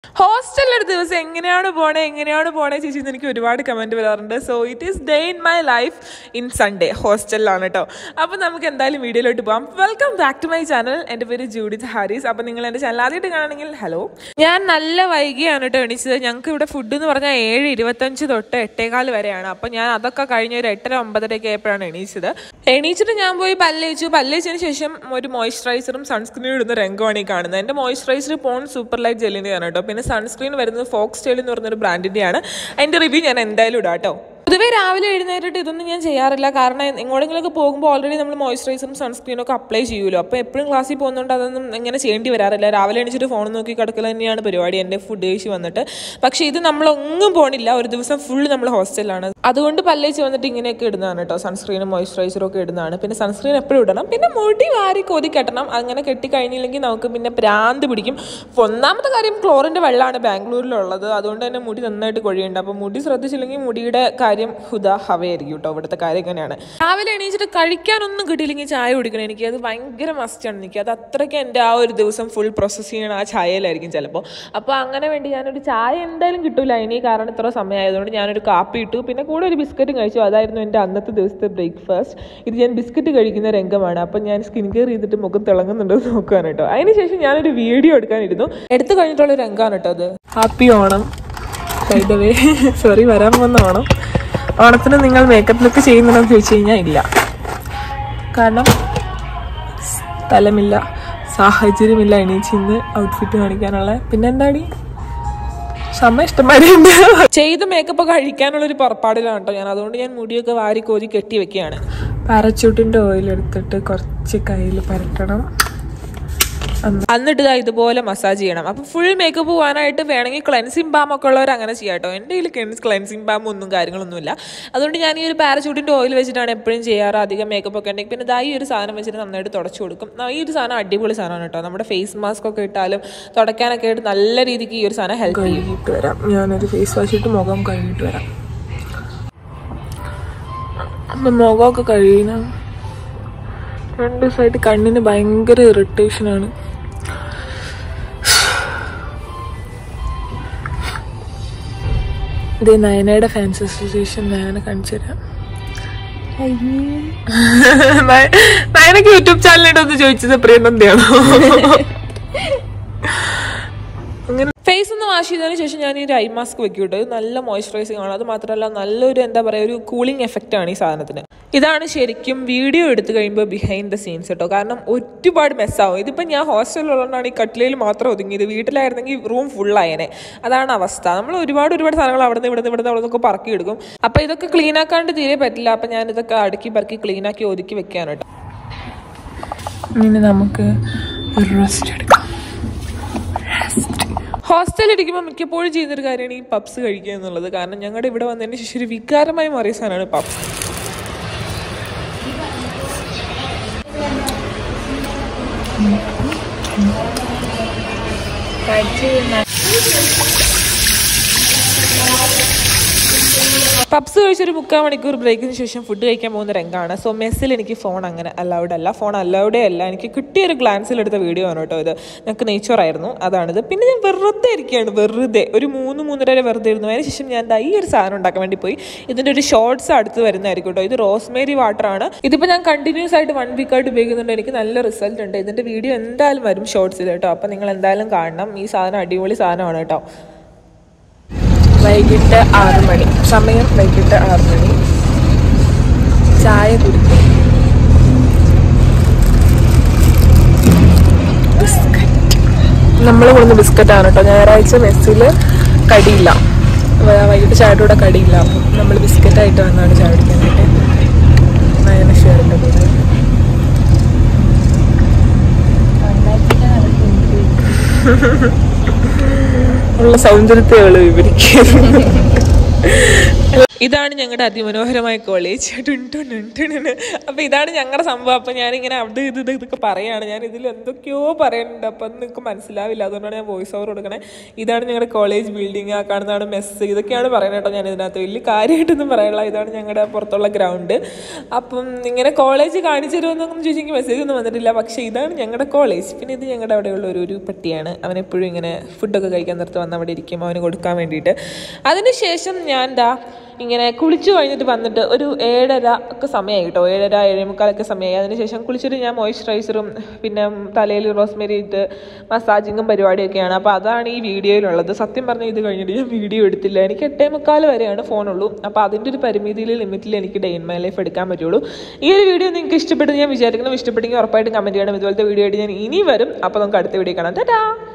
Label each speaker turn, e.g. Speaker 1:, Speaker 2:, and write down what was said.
Speaker 1: ഹോസ്റ്റലിൽ ഒരു ദിവസം എങ്ങനെയാണ് പോണേ എങ്ങനെയാണ് പോണേ ചേച്ചി എന്ന് എനിക്ക് ഒരുപാട് കമൻറ്റ് വരാറുണ്ട് so it is day in my life in Sunday ഹോസ്റ്റലിലാണ് കേട്ടോ അപ്പോൾ നമുക്ക് എന്തായാലും വീഡിയോയിലോട്ട് പോകാം welcome back to my channel എൻ്റെ പേര് ജൂഡിത്ത് ഹാരിസ് അപ്പോൾ നിങ്ങൾ എൻ്റെ ചാനൽ ആദ്യമായിട്ട് കാണണമെങ്കിൽ ഹലോ ഞാൻ നല്ല വൈകിയാണ് കേട്ടോ എണീച്ചത് ഞങ്ങൾക്ക് ഇവിടെ ഫുഡ് എന്ന് പറഞ്ഞാൽ ഏഴ് ഇരുപത്തഞ്ച് തൊട്ട് എട്ടേകാല് വരെയാണ് അപ്പോൾ ഞാൻ അതൊക്കെ കഴിഞ്ഞ് ഒരു എട്ടര ഒമ്പതരയൊക്കെ ആയപ്പോഴാണ് എണീച്ചത് എണീച്ചിട്ട് ഞാൻ പോയി പല്ലേച്ചു പല്ലേച്ചതിന് ശേഷം ഒരു മോയ്സ്ചറൈസറും സൺസ്ക്രീനും ഇടുന്ന രംഗമാണ് ഈ കാണുന്നത് എൻ്റെ മോയ്സ്ചറൈസർ പോൺ സൂപ്പർ ലൈറ്റ് ജെല്ലിൻ്റെയാണ് കേട്ടോ പിന്നെ സൺസ്ക്രീൻ വരുന്നത് ഫോക്സ് ടെയിൽ എന്ന് പറഞ്ഞൊരു ബ്രാൻഡിൻ്റെയാണ് അതിൻ്റെ റിവ്യൂ ഞാൻ എന്തായാലും ഇടാം കേട്ടോ പൊതുവേ രാവിലെ എഴുന്നേറ്റിട്ട് ഇതൊന്നും ഞാൻ ചെയ്യാറില്ല കാരണം എങ്ങോടെങ്കിലുമൊക്കെ പോകുമ്പോൾ ഓൾറെഡി നമ്മൾ മോയ്സ്ചറൈസറും സൺസ്ക്രീനും ഒക്കെ അപ്ലൈ ചെയ്യുമല്ലോ അപ്പോൾ എപ്പോഴും ക്ലാസ്സിൽ പോകുന്നതുകൊണ്ട് അതൊന്നും ഇങ്ങനെ ചെയ്യേണ്ടി വരാറില്ല രാവിലെ എണീച്ചിട്ട് ഫോൺ നോക്കി കിടക്കൽ തന്നെയാണ് പരിപാടി എൻ്റെ ഫുഡ് കഴിച്ച് വന്നിട്ട് പക്ഷേ ഇത് നമ്മളൊന്നും പോണില്ല ഒരു ദിവസം ഫുൾ നമ്മൾ ഹോസ്റ്റലിലാണ് അതുകൊണ്ട് പല്ലേച്ച് വന്നിട്ട് ഇങ്ങനെയൊക്കെ ഇടുന്നതാണ് കേട്ടോ സൺസ്ക്രീനും മോയ്സ്ചറൈസറും ഒക്കെ ഇടുന്നതാണ് പിന്നെ സൺസ്ക്രീൻ എപ്പോഴും ഇടണം പിന്നെ മുടി വാരി കൊതി കെട്ടണം അങ്ങനെ കെട്ടി കഴിഞ്ഞില്ലെങ്കിൽ നമുക്ക് പിന്നെ പ്രാന്ത് പിടിക്കും ഒന്നാമത്തെ കാര്യം ക്ലോറിൻ്റെ വെള്ളമാണ് ബാംഗ്ലൂരിലുള്ളത് അതുകൊണ്ട് തന്നെ മുടി നന്നായിട്ട് കൊഴിയുണ്ട് അപ്പോൾ മുടി ശ്രദ്ധിച്ചില്ലെങ്കിൽ മുടിയുടെ കാര്യം ഹുദ ഹവയായിരിക്കും കേട്ടോ ഇവിടുത്തെ കാര്യം ഇങ്ങനെയാണ് രാവിലെ എണീച്ചിട്ട് കഴിക്കാനൊന്നും കിട്ടിയില്ലെങ്കിൽ ചായ കുടിക്കണം എനിക്ക് അത് ഭയങ്കര മസ്റ്റാണ് എനിക്ക് അത് അത്രയ്ക്ക് എൻ്റെ ആ ഒരു ദിവസം ഫുൾ പ്രോസസ്സ് ചെയ്യണം ആ ചായയിലായിരിക്കും ചിലപ്പോൾ അപ്പോൾ അങ്ങനെ വേണ്ടി ഞാനൊരു ചായ എന്തായാലും കിട്ടൂല ഇനി കാരണം ഇത്ര സമയമായതുകൊണ്ട് ഞാനൊരു കാപ്പി ഇട്ടു പിന്നെ കൂടെ ഒരു ബിസ്ക്കറ്റും കഴിച്ചു അതായിരുന്നു എൻ്റെ അന്നത്തെ ദിവസത്തെ ബ്രേക്ക്ഫാസ്റ്റ് ഇത് ഞാൻ ബിസ്ക്കറ്റ് കഴിക്കുന്ന രംഗമാണ് അപ്പം ഞാൻ സ്കിൻ കെയർ ചെയ്തിട്ട് മുഖം തിളങ്ങുന്നുണ്ടോ എന്ന് നോക്കുകയാണ് കേട്ടോ അതിനുശേഷം ഞാനൊരു വീഡിയോ എടുക്കാനിരുന്നു എടുത്തു കഴിഞ്ഞിട്ടുള്ള രംഗമാണ് കേട്ടോ അത് ഹാപ്പി ഓണം വേ സോറി വരാൻ പോകുന്ന ഓണം ഓണത്തിന് നിങ്ങൾ മേക്കപ്പ് ലുക്ക് ചെയ്യുന്നുണ്ടെന്ന് ചോദിച്ചു കഴിഞ്ഞാൽ ഇല്ല കാരണം സ്ഥലമില്ല സാഹചര്യമില്ല എണീച്ചിന്ന് ഔട്ട്ഫിറ്റ് കാണിക്കാനുള്ള പിന്നെ എന്താടി സമയം ഇഷ്ടമായിട്ടുണ്ട് ചെയ്ത് മേക്കപ്പ് ഒക്കെ കഴിക്കാനുള്ള ഒരു പുറപ്പാടിലാണ് കേട്ടോ ഞാൻ അതുകൊണ്ട് ഞാൻ മുടിയൊക്കെ വാരി കോരി കെട്ടി വെക്കുകയാണ് പാരച്യൂട്ടിന്റെ ഓയിൽ എടുത്തിട്ട് കുറച്ച് കയ്യിൽ പരട്ടണം എന്നിട്ട് ഇതാ ഇതുപോലെ മസാജ് ചെയ്യണം അപ്പം ഫുൾ മേക്കപ്പ് പോകാനായിട്ട് വേണമെങ്കിൽ ക്ലെൻസിങ് ബാം ഒക്കെ ഉള്ളവർ അങ്ങനെ ചെയ്യാം കേട്ടോ എൻ്റെ കയ്യിൽ ക്ലെൻസിങ് ബാം ഒന്നും കാര്യങ്ങളൊന്നുമില്ല അതുകൊണ്ട് ഞാൻ ഈ ഒരു പാരച്യൂട്ടിൻ്റെ ഓയിൽ വെച്ചിട്ടാണ് എപ്പോഴും ചെയ്യാറ് അധികം മേക്കപ്പ് ഒക്കെ ഉണ്ടെങ്കിൽ പിന്നെ ഇതാ ഈ ഒരു സാധനം വെച്ചിട്ട് നന്നായിട്ട് തുടച്ചു കൊടുക്കും ഈ ഒരു സാധനം അടിപൊളി സാധനമാണ് കേട്ടോ നമ്മുടെ ഫേസ് മാസ്ക് ഒക്കെ ഇട്ടാലും തുടയ്ക്കാനൊക്കെ ആയിട്ട് നല്ല രീതിക്ക് ഈ ഒരു സാധനം ഹെൽപ്പ് കഴുകിയിട്ട് വരാം ഞാനൊരു ഫേസ് വാഷ് ഇട്ട് മുഖം കഴുകിയിട്ട് വരാം അപ്പം മുഖമൊക്കെ കഴിയണം രണ്ട് ദിവസമായിട്ട് കണ്ണിന് ഭയങ്കര ഇറിറ്റേഷനാണ് ഇത് നയനയുടെ ഫാൻസ് അസോസിയേഷൻ നയന കാണിച്ചു തരാം നയനക്ക് യൂട്യൂബ് ചാനലിട്ടൊന്ന് ചോദിച്ചത് പ്രിയനന്ദയാണോ അങ്ങനെ ഫേസ് ഒന്ന് വാഷ് ചെയ്തതിന് ശേഷം ഞാൻ ഈ ഒരു ഐ മാസ്ക് വെക്കും കേട്ടോ ഇത് നല്ല മോയ്സ്ചറൈസിങ് ആണ് അത് മാത്രമല്ല നല്ലൊരു എന്താ പറയുക ഒരു കൂളിംഗ് എഫക്റ്റ് ആണ് ഈ സാധനത്തിന് ഇതാണ് ശരിക്കും വീഡിയോ എടുത്തു കഴിയുമ്പോൾ ബിഹൈൻഡ് ദ സീൻസ് കേട്ടോ കാരണം ഒരുപാട് മെസ്സാവും ഇതിപ്പോൾ ഞാൻ ഹോസ്റ്റലിലുള്ളതുകൊണ്ടാണ് ഈ കട്ടിലയിൽ മാത്രം ഒതുങ്ങിയത് വീട്ടിലായിരുന്നെങ്കിൽ റൂം ഫുള്ളായേനെ അതാണ് അവസ്ഥ നമ്മൾ ഒരുപാട് ഒരുപാട് സാധനങ്ങൾ അവിടെ നിന്ന് ഇവിടെ നിന്ന് ഇവിടെ നിന്ന് അവിടെ നിന്നൊക്കെ പറക്കി എടുക്കും അപ്പോൾ ഇതൊക്കെ ക്ലീൻ ആക്കാണ്ട് തീരെ പറ്റില്ല അപ്പം ഞാൻ ഇതൊക്കെ അടുക്കി പറക്കി ക്ലീൻ ആക്കി ഒതുക്കി വെക്കാണ് കേട്ടോ ഇനി നമുക്ക് റെസ്റ്റ് എടുക്കാം ഹോസ്റ്റലിൽ ഇരിക്കുമ്പോൾ മിക്കപ്പോഴും ചെയ്യുന്നൊരു കാര്യമാണ് ഈ പപ്സ് കഴിക്കുക എന്നുള്ളത് കാരണം ഞങ്ങളുടെ ഇവിടെ വന്നതിന് ശേഷം ഒരു വികാരമായി മാറിയ സാധനമാണ് പപ്സ് പപ്സ് കഴിച്ചൊരു മുക്കാൽ മണിക്കൂർ ബ്രേക്കിന് ശേഷം ഫുഡ് കഴിക്കാൻ പോകുന്ന രംഗമാണ് സോ മെസ്സിൽ എനിക്ക് ഫോൺ അങ്ങനെ അലൗഡ് അല്ല ഫോൺ അലൗഡേ അല്ല എനിക്ക് കിട്ടിയ ഒരു ഗ്ലാൻസിൽ എടുത്ത വീഡിയോ ആണ് കേട്ടോ ഇത് ഞങ്ങൾക്ക് നെയ്ച്ചോറായിരുന്നു അതാണിത് പിന്നെ ഞാൻ വെറുതെ ഇരിക്കുകയാണ് വെറുതെ ഒരു മൂന്ന് മൂന്നര വരെ വെറുതെ ഇരുന്നു അതിന് ശേഷം ഞാൻ ഈ ഒരു സാധനം ഉണ്ടാക്കാൻ വേണ്ടി പോയി ഇതിൻ്റെ ഒരു ഷോർട്സ് അടുത്ത് വരുന്നതായിരിക്കും കേട്ടോ ഇത് റോസ്മേരി വാട്ടറാണ് ഇതിപ്പോൾ ഞാൻ കണ്ടിന്യൂസ് ആയിട്ട് വൺ വീക്ക് ആയിട്ട് ഉപയോഗിക്കുന്നുണ്ട് എനിക്ക് നല്ല റിസൾട്ട് ഉണ്ട് ഇതിൻ്റെ വീഡിയോ എന്തായാലും വരും ഷോർട്സിൽ കേട്ടോ അപ്പോൾ നിങ്ങൾ എന്തായാലും കാണണം ഈ സാധനം അടിപൊളി സാധനമാണ് കേട്ടോ വൈകിട്ട് ആറ് മണി സമയം വൈകിട്ട് ആറ് മണി ചായ കുടിക്കും നമ്മൾ കൊടുക്കുന്ന ബിസ്ക്കറ്റാണ് കേട്ടോ ഞായറാഴ്ച മെസ്സിൽ കടിയില്ല വ- വൈകിട്ട് ചായയുടെ കൂടെ കടിയില്ല അപ്പം നമ്മൾ ബിസ്ക്കറ്റായിട്ട് വന്നാണ് ചായ കുടിക്കാനായിട്ട് നയന ഷെയറിൻ്റെ കൂടെ ഉള്ള സൗന്ദര്യത്തെ അവള് വിവരിക്കുന്നു ഇതാണ് ഞങ്ങളുടെ അതിമനോഹരമായ കോളേജ് അപ്പോൾ ഇതാണ് ഞങ്ങളുടെ സംഭവം അപ്പോൾ ഞാനിങ്ങനെ അത് ഇത് ഇത് ഇതൊക്കെ പറയാണ് ഞാൻ ഇതിൽ എന്തൊക്കെയോ പറയുന്നുണ്ട് അപ്പോൾ അത് നിങ്ങൾക്ക് മനസ്സിലാവില്ല അതുകൊണ്ടാണ് ഞാൻ വോയിസ് ഓവർ കൊടുക്കണേ ഇതാണ് ഞങ്ങളുടെ കോളേജ് ബിൽഡിംഗ് ആ കാണുന്നതാണ് മെസ്സ് ഇതൊക്കെയാണ് പറയുന്നത് കേട്ടോ ഞാൻ ഇതിനകത്ത് വലിയ കാര്യമായിട്ടൊന്നും പറയാനുള്ള ഇതാണ് ഞങ്ങളുടെ പുറത്തുള്ള ഗ്രൗണ്ട് അപ്പം ഇങ്ങനെ കോളേജ് കാണിച്ചു തരുമെന്നൊന്നും ചോദിച്ചെങ്കിൽ മെസ്സേജ് ഒന്നും വന്നിട്ടില്ല പക്ഷേ ഇതാണ് ഞങ്ങളുടെ കോളേജ് പിന്നെ ഇത് ഞങ്ങളുടെ അവിടെയുള്ള ഒരു ഒരു പട്ടിയാണ് അവൻ എപ്പോഴും ഇങ്ങനെ ഫുഡൊക്കെ കഴിക്കാൻ നിർത്ത് വന്ന് അവിടെ ഇരിക്കും അവന് കൊടുക്കാൻ വേണ്ടിയിട്ട് അതിനുശേഷം ഞാൻ ദാ ഇങ്ങനെ കുളിച്ചു കഴിഞ്ഞിട്ട് വന്നിട്ട് ഒരു ഏഴര ഒക്കെ സമയമായി കേട്ടോ ഏഴര ഏഴേമുക്കാലൊക്കെ സമയമായി അതിനുശേഷം കുളിച്ചിട്ട് ഞാൻ മോയ്സ്ചറൈസറും പിന്നെ തലയിൽ റോസ്മേരി ഇട്ട് മസാജിങ്ങും പരിപാടിയൊക്കെയാണ് അപ്പോൾ അതാണ് ഈ വീഡിയോയിലുള്ളത് സത്യം പറഞ്ഞാൽ ഇത് കഴിഞ്ഞിട്ട് ഞാൻ വീഡിയോ എടുത്തില്ല എനിക്ക് എട്ടേ മുക്കാൽ വരെയാണ് ഫോണുള്ളൂ അപ്പോൾ അതിൻ്റെ ഒരു പരിമിതിയിൽ ലിമിറ്റിൽ എനിക്ക് ഡേ ഇൻ മൈ ലൈഫ് എടുക്കാൻ പറ്റുള്ളൂ ഈ ഒരു വീഡിയോ നിങ്ങൾക്ക് ഇഷ്ടപ്പെട്ടു ഞാൻ വിചാരിക്കണം ഇഷ്ടപ്പെട്ടെങ്കിൽ ഉറപ്പായിട്ടും കമൻറ്റ് ചെയ്യണം ഇതുപോലത്തെ വീഡിയോ ആയിട്ട് ഞാൻ ഇനി വരും അപ്പോൾ നമുക്ക് അടുത്ത വീഡിയോ കാണാം ടാറ്റാ